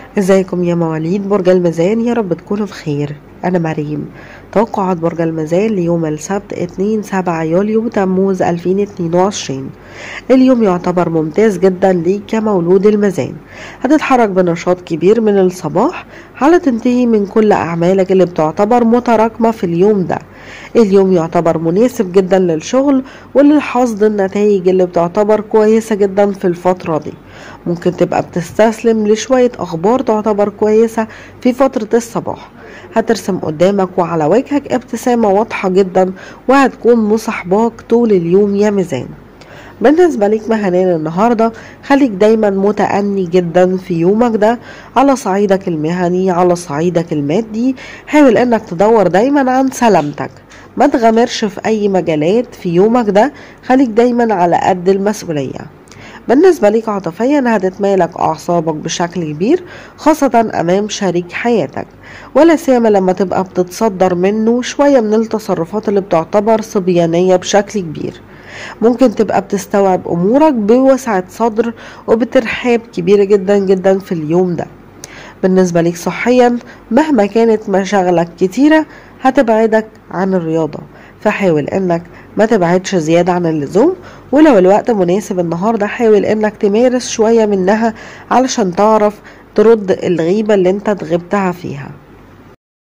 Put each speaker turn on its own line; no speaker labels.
ازيكم يا مواليد برج الميزان يا رب تكونوا بخير انا مريم توقعات برج الميزان ليوم السبت 2 7 يوليو تموز 2022 اليوم يعتبر ممتاز جدا ليك كمولود الميزان هتتحرك بنشاط كبير من الصباح على تنتهي من كل اعمالك اللي بتعتبر متراكمة في اليوم ده اليوم يعتبر مناسب جدا للشغل وللحصد النتائج اللي بتعتبر كويسة جدا في الفترة دي ممكن تبقى بتستسلم لشوية أخبار تعتبر كويسة في فترة الصباح هترسم قدامك وعلى وجهك ابتسامة واضحة جدا وهتكون مصاحباك طول اليوم يا ميزان بالنسبة ليك مهنيا النهاردة خليك دايما متأني جدا في يومك ده على صعيدك المهني على صعيدك المادي حاول انك تدور دايما عن سلامتك ما تغامرش في اي مجالات في يومك ده خليك دايما على قد المسؤولية بالنسبة ليك عاطفيا هتتمالك أعصابك بشكل كبير خاصة أمام شريك حياتك ولا سيما لما تبقى بتتصدر منه شوية من التصرفات اللي بتعتبر صبيانية بشكل كبير ممكن تبقى بتستوعب أمورك بوسعة صدر وبترحاب كبيرة جدا جدا في اليوم ده بالنسبة ليك صحيا مهما كانت مشاغلك كتيرة هتبعدك عن الرياضة فحاول انك ما تبعدش زيادة عن اللزوم ولو الوقت مناسب النهاردة حاول انك تمارس شوية منها علشان تعرف ترد الغيبة اللي انت اتغبتها فيها